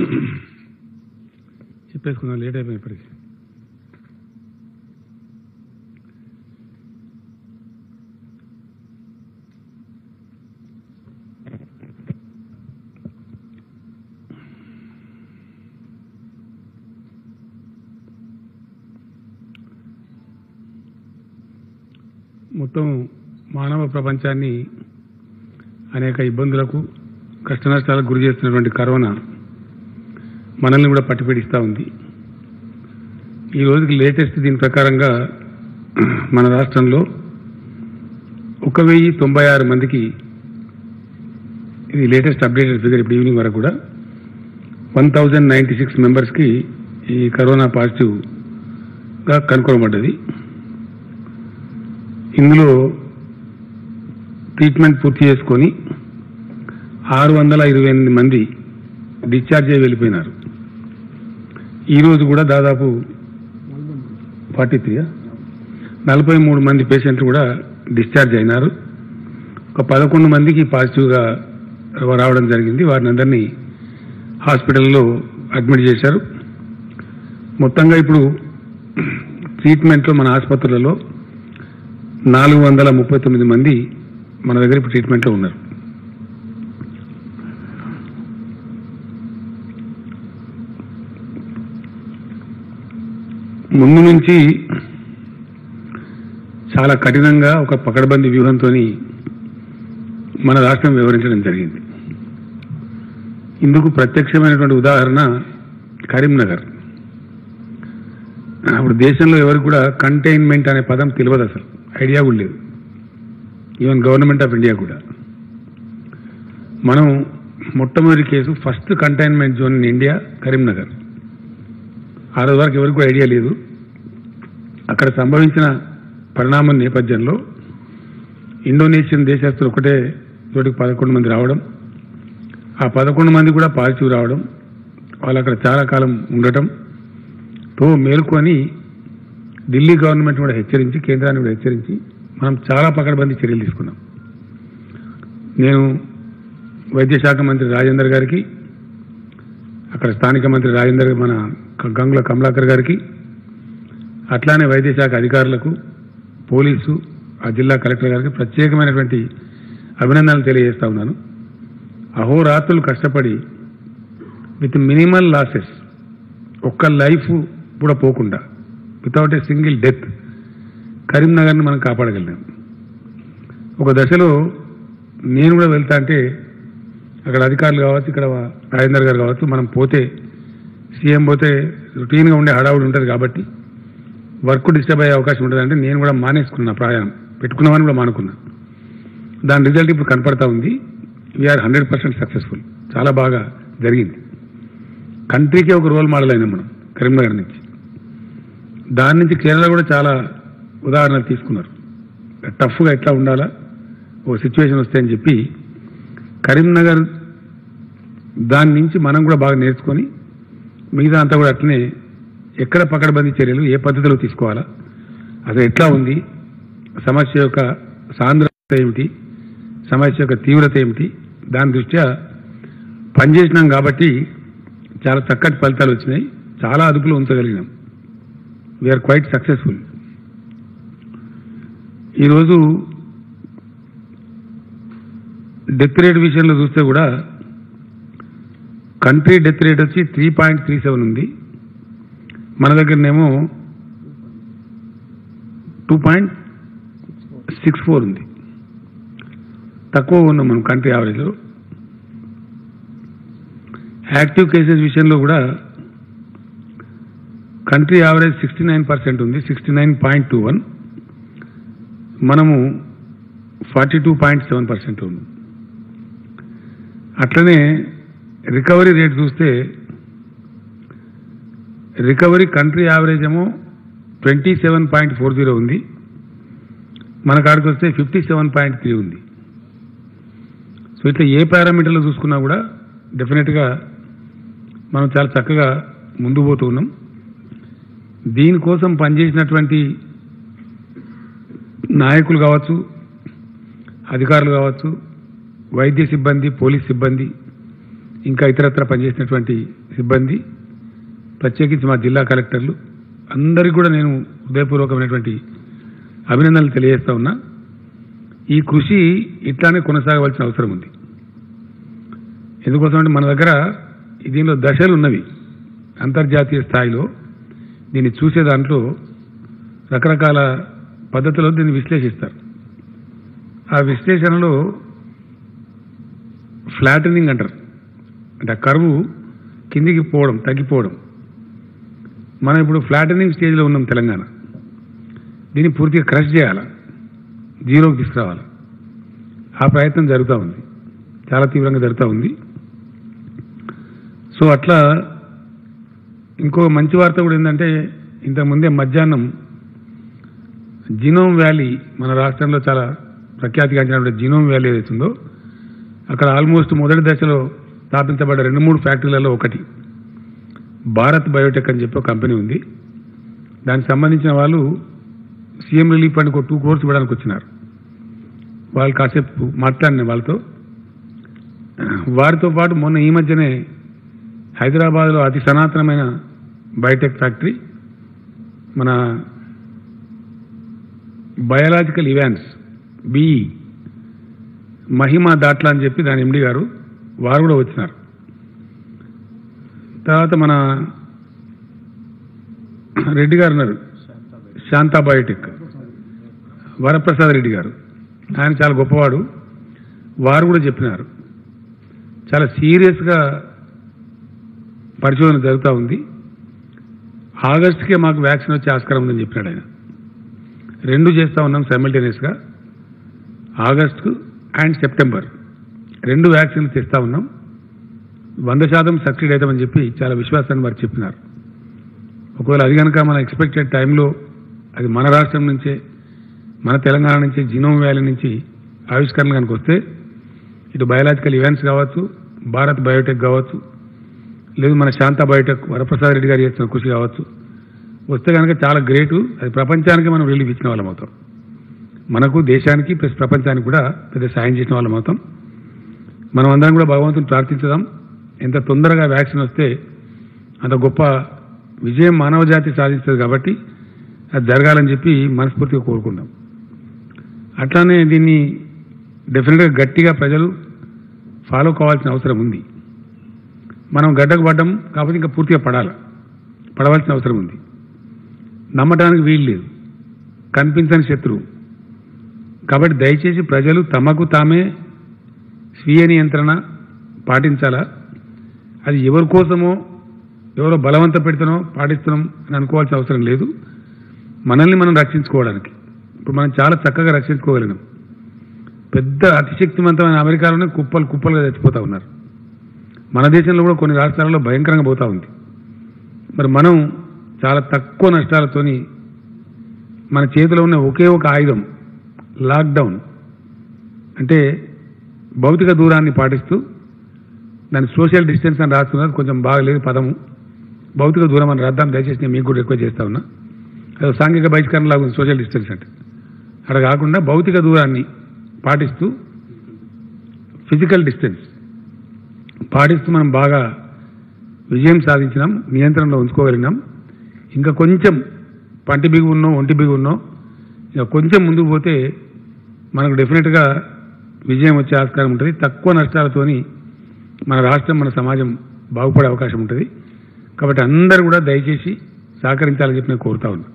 చెప్పేసుకుందాం late అయిపోయింది ఇప్పటికి మొత్తం మానవ ప్రపంచాన్ని అనేక ఇబ్బందులకు కష్టనష్టాలకు గురి చేస్తున్నటువంటి కరోనా మనల్ని కూడా పట్టిపీడిస్తూ ఉంది ఈ రోజుకి లేటెస్ట్ దీని ప్రకారంగా మన రాష్ట్రంలో ఒక వెయ్యి తొంభై ఆరు మందికి ఇది లేటెస్ట్ అప్డేటెడ్ ఫిగర్ ఇప్పుడు ఈవినింగ్ వరకు కూడా వన్ థౌజండ్ నైంటీ సిక్స్ మెంబర్స్కి ఈ కరోనా పాజిటివ్గా కనుగొనబడ్డది ఇందులో ట్రీట్మెంట్ పూర్తి చేసుకొని ఆరు వందల ఇరవై ఎనిమిది మంది డిశ్చార్జ్ అయ్యి వెళ్ళిపోయినారు ఈరోజు కూడా దాదాపు ఫార్టీ త్రీ నలభై మూడు మంది పేషెంట్లు కూడా డిశ్చార్జ్ అయినారు ఒక పదకొండు మందికి పాజిటివ్గా రావడం జరిగింది వారిని అందరినీ హాస్పిటల్లో అడ్మిట్ చేశారు మొత్తంగా ఇప్పుడు ట్రీట్మెంట్లో మన ఆసుపత్రులలో నాలుగు వందల ముప్పై తొమ్మిది మంది మన దగ్గర ఇప్పుడు ట్రీట్మెంట్లో ఉన్నారు ముందు నుంచి చాలా కఠినంగా ఒక పకడ్బందీ వ్యూహంతో మన రాష్ట్రం వివరించడం జరిగింది ఇందుకు ప్రత్యక్షమైనటువంటి ఉదాహరణ కరీంనగర్ అప్పుడు దేశంలో ఎవరికి కూడా కంటైన్మెంట్ అనే పదం తెలియదు అసలు ఐడియా కూడా లేదు ఈవెన్ గవర్నమెంట్ ఆఫ్ ఇండియా కూడా మనం మొట్టమొదటి case first containment zone in India Karimnagar ఆ రోజు వరకు ఎవరికి కూడా ఐడియా లేదు అక్కడ సంభవించిన పరిణామం నేపథ్యంలో ఇండోనేషియన్ దేశస్తులు ఒకటే చోటికి పదకొండు మంది రావడం ఆ పదకొండు మంది కూడా పాజిటివ్ రావడం వాళ్ళు అక్కడ చాలా కాలం ఉండటం తో మేల్కొని ఢిల్లీ గవర్నమెంట్ కూడా హెచ్చరించి కేంద్రాన్ని కూడా హెచ్చరించి మనం చాలా పకడ్బందీ చర్యలు తీసుకున్నాం నేను వైద్య శాఖ మంత్రి రాజేందర్ గారికి అక్కడ స్థానిక మంత్రి రాజేందర్ మన క- గంగుల కమలాకర్ గారికి అట్లానే వైద్య శాఖ అధికారులకు పోలీసు ఆ జిల్లా కలెక్టర్ గారికి ప్రత్యేకమైనటువంటి అభినందనలు తెలియజేస్తా ఉన్నాను అహోరాత్రులు కష్టపడి విత్ మినిమల్ లాసెస్ ఒక్క లైఫ్ కూడా పోకుండా వితౌట్ ఏ సింగిల్ డెత్ కరీంనగర్ని మనం కాపాడగలిగాం ఒక దశలో నేను కూడా వెళ్తా అంటే అక్కడ అధికారులు కావచ్చు ఇక్కడ రాజేందర్ గారు కావచ్చు మనం పోతే సీఎం పోతే రొటీన్గా ఉండే హడావుడి ఉంటుంది కాబట్టి వర్క్ డిస్టర్బ్ అయ్యే అవకాశం ఉంటుంది అంటే నేను కూడా మానేసుకున్నా ప్రయాణం పెట్టుకున్నామని కూడా మానుకున్నా దాని రిజల్ట్ ఇప్పుడు కనపడతా ఉంది వీఆర్ హండ్రెడ్ పర్సెంట్ సక్సెస్ఫుల్ చాలా బాగా జరిగింది కంట్రీకే ఒక రోల్ మోడల్ అయినాం మనం కరీంనగర్ నుంచి దాని నుంచి కేరళ కూడా చాలా ఉదాహరణలు తీసుకున్నారు టఫ్గా ఎట్లా ఉండాలా ఓ సిచ్యువేషన్ వస్తే అని చెప్పి కరీంనగర్ దాని నుంచి మనం కూడా బాగా నేర్చుకొని మిగతా అంతా కూడా అట్లనే ఎక్కడ పకడ్బందీ చర్యలు ఏ పద్ధతిలో తీసుకోవాలా అసలు ఎట్లా ఉంది సమస్య యొక్క సాంద్రత ఏమిటి సమస్య యొక్క తీవ్రత ఏమిటి దాని దృష్ట్యా పనిచేసినాం కాబట్టి చాలా చక్కటి ఫలితాలు వచ్చినాయి చాలా అదుపులో ఉంచగలిగినాం వీఆర్ క్వైట్ సక్సెస్ఫుల్ ఈరోజు డెత్ రేట్ విషయంలో చూస్తే కూడా కంట్రీ డెత్ రేట్ వచ్చి త్రీ పాయింట్ త్రీ సెవెన్ ఉంది మన దగ్గరనేమో టూ పాయింట్ సిక్స్ ఫోర్ ఉంది తక్కువ ఉన్నాం మనం కంట్రీ యావరేజ్లో యాక్టివ్ కేసెస్ విషయంలో కూడా country average sixty nine percent ఉంది sixty nine point two one మనము forty two point seven percent ఉంది అట్లనే రికవరీ రేట్ చూస్తే రికవరీ కంట్రీ యావరేజ్ ఏమో twenty seven point four zero ఉంది మన కాడికి వస్తే ఫిఫ్టీ సెవెన్ పాయింట్ త్రీ ఉంది సో ఇట్లా ఏ పారామీటర్లో చూసుకున్నా కూడా డెఫినెట్గా మనం చాలా చక్కగా ముందు పోతూ ఉన్నాం దీనికోసం పనిచేసినటువంటి నాయకులు కావచ్చు అధికారులు కావచ్చు వైద్య సిబ్బంది పోలీస్ సిబ్బంది ఇంకా ఇతరత్ర పనిచేసినటువంటి సిబ్బంది ప్రత్యేకించి మా జిల్లా కలెక్టర్లు అందరికీ కూడా నేను హృదయపూర్వకమైనటువంటి అభినందనలు తెలియజేస్తా ఉన్నా ఈ కృషి ఇట్లానే కొనసాగవలసిన అవసరం ఉంది ఎందుకోసం అంటే మన దగ్గర దీనిలో దశలు ఉన్నవి అంతర్జాతీయ స్థాయిలో దీన్ని చూసే దాంట్లో రకరకాల పద్ధతిలో దీన్ని విశ్లేషిస్తారు ఆ విశ్లేషణలో ఫ్లాటనింగ్ అంటారు అంటే ఆ కరువు కిందికి పోవడం తగ్గిపోవడం మనం ఇప్పుడు ఫ్లాటనింగ్ స్టేజ్లో ఉన్నాం తెలంగాణ దీన్ని పూర్తిగా క్రష్ చేయాలి జీరోకి తీసుకురావాలి ఆ ప్రయత్నం జరుగుతూ ఉంది చాలా తీవ్రంగా జరుగుతూ ఉంది సో అట్లా ఇంకో మంచి వార్త కూడా ఏంటంటే ఇంతకుముందే మధ్యాహ్నం జినోమ్ వ్యాలీ మన రాష్ట్రంలో చాలా ప్రఖ్యాతిగాంచినటువంటి జినోమ్ వ్యాలీ ఏదైతుందో అక్కడ ఆల్మోస్ట్ మొదటి దశలో స్థాపించబడ్డ రెండు మూడు ఫ్యాక్టరీలలో ఒకటి భారత్ బయోటెక్ అని చెప్పి ఒక కంపెనీ ఉంది దానికి సంబంధించిన వాళ్ళు సీఎం రిలీఫ్ ఫండ్ ఒక టూ కోర్స్ ఇవ్వడానికి వచ్చినారు వాళ్ళు కాసేపు మాట్లాడిన వాళ్ళతో వారితో పాటు మొన్న ఈ మధ్యనే హైదరాబాద్లో అతి సనాతనమైన బయోటెక్ ఫ్యాక్టరీ మన బయాలజికల్ ఇవాన్స్ బిఈ మహిమా దాట్లా అని చెప్పి దాని ఎండి గారు వారు కూడా వచ్చినారు తర్వాత మన రెడ్డి గారు ఉన్నారు శాంతా బయోటెక్ వరప్రసాద్ రెడ్డి గారు ఆయన చాలా గొప్పవాడు వారు కూడా చెప్పినారు చాలా సీరియస్గా పరిశోధన జరుగుతూ ఉంది ఆగస్టుకే మాకు వ్యాక్సిన్ వచ్చే ఆస్కారం ఉందని చెప్పినాడు ఆయన రెండు చేస్తూ ఉన్నాం సైమల్టేనియస్గా ఆగస్టు అండ్ సెప్టెంబర్ రెండు వ్యాక్సిన్లు తెస్తా ఉన్నాం వంద శాతం సక్సీడ్ అవుతామని చెప్పి చాలా విశ్వాసాన్ని వారు చెప్పినారు ఒకవేళ అది కనుక మన ఎక్స్పెక్టెడ్ టైంలో అది మన రాష్ట్రం నుంచే మన తెలంగాణ నుంచి జినోమ్ వ్యాలీ నుంచి ఆవిష్కరణ కనుక వస్తే ఇటు బయాలజికల్ ఈవెంట్స్ కావచ్చు భారత్ బయోటెక్ కావచ్చు లేదు మన శాంతా బయోటెక్ వరప్రసాద్ రెడ్డి గారు చేస్తున్న కృషి కావచ్చు వస్తే కనుక చాలా గ్రేటు అది ప్రపంచానికి మనం రిలీఫ్ ఇచ్చిన వాళ్ళం అవుతాం మనకు దేశానికి ప్లస్ ప్రపంచానికి కూడా పెద్ద సాయం చేసిన వాళ్ళం అవుతాం మనం అందరం కూడా భగవంతుని ప్రార్థించదాం ఎంత తొందరగా వ్యాక్సిన్ వస్తే అంత గొప్ప విజయం మానవ జాతి సాధిస్తుంది కాబట్టి అది జరగాలని చెప్పి మనస్ఫూర్తిగా కోరుకుందాం అట్లానే దీన్ని డెఫినెట్గా గట్టిగా ప్రజలు ఫాలో కావాల్సిన అవసరం ఉంది మనం గడ్డకు పడ్డం కాకపోతే ఇంకా పూర్తిగా పడాలి పడవలసిన అవసరం ఉంది నమ్మటానికి వీలు లేదు కనిపించని శత్రువు కాబట్టి దయచేసి ప్రజలు తమకు తామే స్వీయ నియంత్రణ పాటించాలా అది ఎవరి కోసమో ఎవరో బలవంత పెడుతున్నాం పాటిస్తున్నాం అని అనుకోవాల్సిన అవసరం లేదు మనల్ని మనం రక్షించుకోవడానికి ఇప్పుడు మనం చాలా చక్కగా రక్షించుకోగలిగినాం పెద్ద అతిశక్తివంతమైన అమెరికాలోనే కుప్పలు కుప్పలుగా చచ్చిపోతా ఉన్నారు మన దేశంలో కూడా కొన్ని రాష్ట్రాలలో భయంకరంగా పోతా ఉంది మరి మనం చాలా తక్కువ నష్టాలతోని మన చేతిలో ఉన్న ఒకే ఒక ఆయుధం లాక్డౌన్ అంటే భౌతిక దూరాన్ని పాటిస్తూ దాన్ని సోషల్ డిస్టెన్స్ అని రాస్తున్నారు కొంచెం బాగలేదు పదము భౌతిక దూరం అని రాద్దాం దయచేసి నేను మీకు కూడా ఎక్కువ చేస్తా ఉన్నా అది సాంఘిక బహిష్కరణ లాగా ఉంది సోషల్ డిస్టెన్స్ అంటే అక్కడ కాకుండా భౌతిక దూరాన్ని పాటిస్తూ ఫిజికల్ డిస్టెన్స్ పాటిస్తూ మనం బాగా విజయం సాధించినాం నియంత్రణలో ఉంచుకోగలిగినాం ఇంకా కొంచెం పంటి బిగు ఉన్నో ఒంటి బిగు ఉన్నో ఇంకా కొంచెం ముందుకు పోతే మనకు డెఫినెట్గా విజయం వచ్చే ఆస్కారం ఉంటుంది తక్కువ నష్టాలతోని మన రాష్ట్రం మన సమాజం బాగుపడే అవకాశం ఉంటుంది కాబట్టి అందరూ కూడా దయచేసి సహకరించాలని చెప్పి నేను కోరుతా ఉన్నా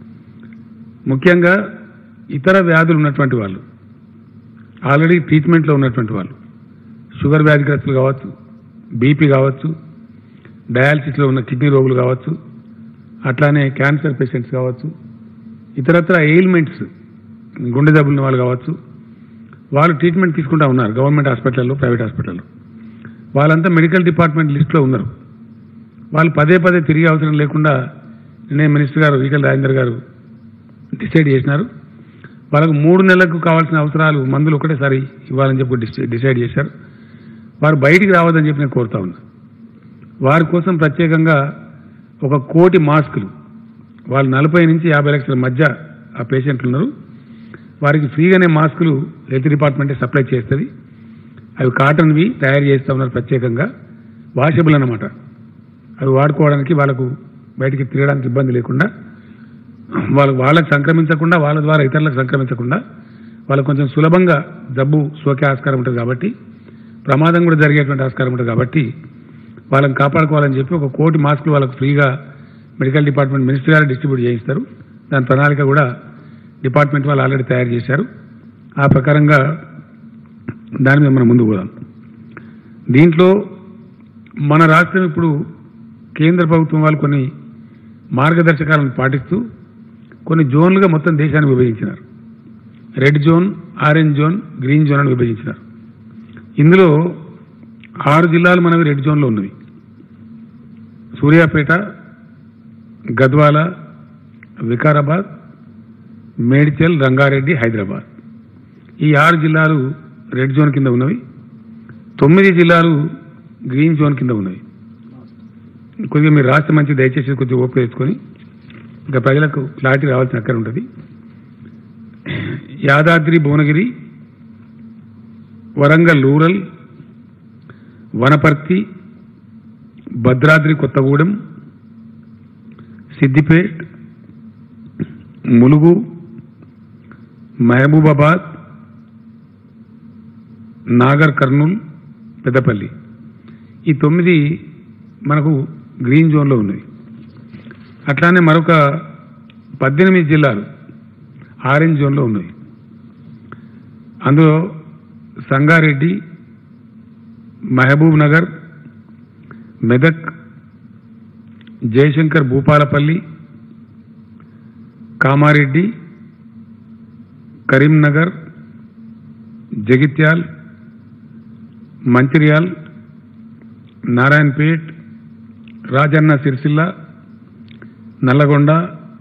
ముఖ్యంగా ఇతర వ్యాధులు ఉన్నటువంటి వాళ్ళు ఆల్రెడీ ట్రీట్మెంట్లో ఉన్నటువంటి వాళ్ళు షుగర్ వ్యాధిగ్రస్తులు కావచ్చు బీపీ కావచ్చు డయాలసిస్లో ఉన్న కిడ్నీ రోగులు కావచ్చు అట్లానే క్యాన్సర్ పేషెంట్స్ కావచ్చు ఇతరత్ర ఎయిల్మెంట్స్ గుండె జబ్బులున్న వాళ్ళు కావచ్చు వాళ్ళు ట్రీట్మెంట్ తీసుకుంటా ఉన్నారు గవర్నమెంట్ హాస్పిటల్లో ప్రైవేట్ హాస్పిటల్లో వాళ్ళంతా మెడికల్ డిపార్ట్మెంట్ లిస్టులో ఉన్నారు వాళ్ళు పదే పదే తిరిగి అవసరం లేకుండా నిన్నే మినిస్టర్ గారు ఈటల రాజేందర్ గారు డిసైడ్ చేసినారు వాళ్ళకు మూడు నెలలకు కావాల్సిన అవసరాలు మందులు ఒకటేసారి ఇవ్వాలని చెప్పి డిసై- డిసైడ్ చేశారు వారు బయటికి రావద్దని చెప్పి నేను కోరుతా ఉన్నా వారి కోసం ప్రత్యేకంగా ఒక కోటి మాస్కులు వాళ్ళు నలభై నుంచి యాభై లక్షల మధ్య ఆ పేషెంట్లు ఉన్నారు వారికి ఫ్రీగానే మాస్కులు హెల్త్ డిపార్ట్మెంటే సప్లై చేస్తుంది అవి కాటన్వి తయారు చేస్తూ ఉన్నారు ప్రత్యేకంగా వాషబుల్ అన్నమాట అవి వాడుకోవడానికి వాళ్ళకు బయటికి తిరగడానికి ఇబ్బంది లేకుండా వాళ్ళకు వాళ్ళకి సంక్రమించకుండా వాళ్ళ ద్వారా ఇతరులకు సంక్రమించకుండా వాళ్ళకు కొంచెం సులభంగా జబ్బు సోకే ఆస్కారం ఉంటుంది కాబట్టి ప్రమాదం కూడా జరిగేటువంటి ఆస్కారం ఉంటుంది కాబట్టి వాళ్ళని కాపాడుకోవాలని చెప్పి ఒక కోటి మాస్కులు వాళ్ళకు ఫ్రీగా మెడికల్ డిపార్ట్మెంట్ మినిస్టర్ గారు డిస్ట్రిబ్యూట్ చేయిస్తారు దాని ప్రణాళిక కూడా డిపార్ట్మెంట్ వాళ్ళు ఆల్రెడీ తయారు చేశారు ఆ ప్రకారంగా దాని మీద మనం ముందుకు పోదాం దీంట్లో మన రాష్ట్రం ఇప్పుడు కేంద్ర ప్రభుత్వం వాళ్ళు కొన్ని మార్గదర్శకాలను పాటిస్తూ కొన్ని జోన్లుగా మొత్తం దేశాన్ని విభజించినారు red zone orange zone green zone అని విభజించినారు ఇందులో ఆరు జిల్లాలు మనవి రెడ్ జోన్లో ఉన్నవి సూర్యాపేట గద్వాల వికారాబాద్ మేడ్చల్ రంగారెడ్డి హైదరాబాద్ ఈ ఆరు జిల్లాలు రెడ్ జోన్ కింద ఉన్నవి తొమ్మిది జిల్లాలు గ్రీన్ జోన్ కింద ఉన్నవి కొద్దిగా మీరు రాష్ట్రం మంచి దయచేసి కొద్దిగా ఓపిక తెచ్చుకొని ఇంకా ప్రజలకు క్లారిటీ రావాల్సిన అక్కడ ఉంటుంది యాదాద్రి భువనగిరి వరంగల్ రూరల్ వనపర్తి భద్రాద్రి కొత్తగూడెం సిద్దిపేట్ ములుగు మహబూబాబాద్ నాగర్ కర్నూల్ పెద్దపల్లి ఈ తొమ్మిది మనకు గ్రీన్ జోన్లో ఉన్నాయి అట్లానే మరొక పద్దెనిమిది జిల్లాలు ఆరెంజ్ జోన్లో ఉన్నాయి అందులో సంగారెడ్డి మహబూబ్ నగర్ మెదక్ జయశంకర్ భూపాలపల్లి కామారెడ్డి కరీంనగర్ జగిత్యాల్ మంచిర్యాల్ నారాయణపేట్ రాజన్న సిరిసిల్ల నల్లగొండ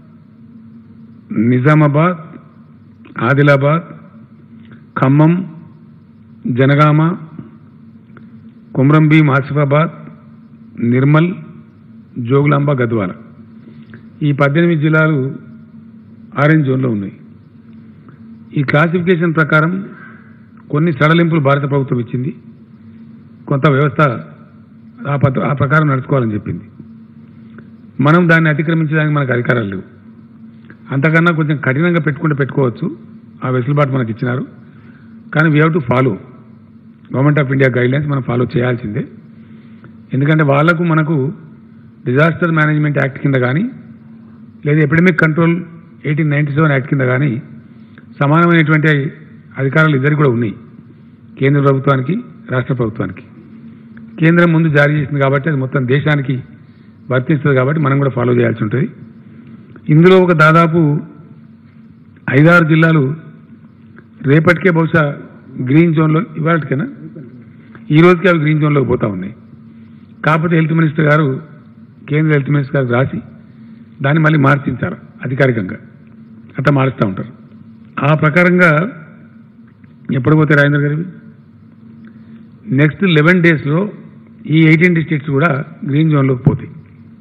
నిజామాబాద్ ఆదిలాబాద్ ఖమ్మం జనగామ కుమ్రంభీం ఆసిఫాబాద్ నిర్మల్ జోగులాంబ గద్వాల ఈ పద్దెనిమిది జిల్లాలు ఆరెంజ్ జోన్లో ఉన్నాయి ఈ క్లాసిఫికేషన్ ప్రకారం కొన్ని సడలింపులు భారత ప్రభుత్వం ఇచ్చింది కొంత వ్యవస్థ ఆ పద్ధ ఆ ప్రకారం నడుచుకోవాలని చెప్పింది మనం దాన్ని అతిక్రమించడానికి మనకు అధికారాలు లేవు అంతకన్నా కొంచెం కఠినంగా పెట్టుకుంటే పెట్టుకోవచ్చు ఆ వెసులుబాటు మనకి ఇచ్చినారు కానీ we have to follow government of India guidelines మనం ఫాలో చేయాల్సిందే ఎందుకంటే వాళ్లకు మనకు డిజాస్టర్ మేనేజ్మెంట్ యాక్ట్ కింద కానీ లేదా epidemic control eighteen ninety seven act కింద కానీ సమానమైనటువంటి అధికారాలు ఇద్దరికి కూడా ఉన్నాయి కేంద్ర ప్రభుత్వానికి రాష్ట్ర ప్రభుత్వానికి కేంద్రం ముందు జారీ చేసింది కాబట్టి అది మొత్తం దేశానికి వర్తిస్తుంది కాబట్టి మనం కూడా ఫాలో చేయాల్సి ఉంటుంది ఇందులో ఒక దాదాపు ఐదారు జిల్లాలు రేపటికే బహుశా గ్రీన్ జోన్లో ఇవాళకైనా ఈ రోజుకి అవి గ్రీన్ జోన్లోకి పోతా ఉన్నాయి కాకపోతే హెల్త్ మినిస్టర్ గారు కేంద్ర హెల్త్ మినిస్టర్ గారికి రాసి దాన్ని మళ్ళీ మార్చించారు అధికారికంగా అట్లా మారుస్తూ ఉంటారు ఆ ప్రకారంగా ఎప్పుడు పోతే రాజేంద్ర గారి నెక్స్ట్ లెవెన్ డేస్లో ఈ ఎయిటీన్ డిస్ట్రిక్ట్స్ కూడా గ్రీన్ జోన్లోకి పోతాయి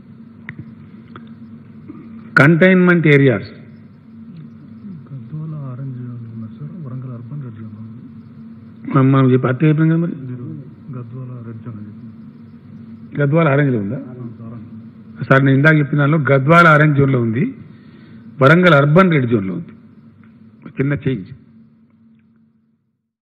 containment areas Gadwal orange zone ఉన్నారు sir Warangal urban red zone ఉంది. మనం చెప్పి అత్తే అయిపోయింది కదా మరి మీరు గద్వాల రెడ్ జోన్ అని చెప్పి గద్వాల ఆరెంజ్లో ఉందా సార్ సార్ నేను ఇందాక చెప్పిన దానిలో గద్వాల ఆరెంజ్ జోన్లో ఉంది వరంగల్ అర్బన్ రెడ్ జోన్లో ఉంది చిన్న చేంజ్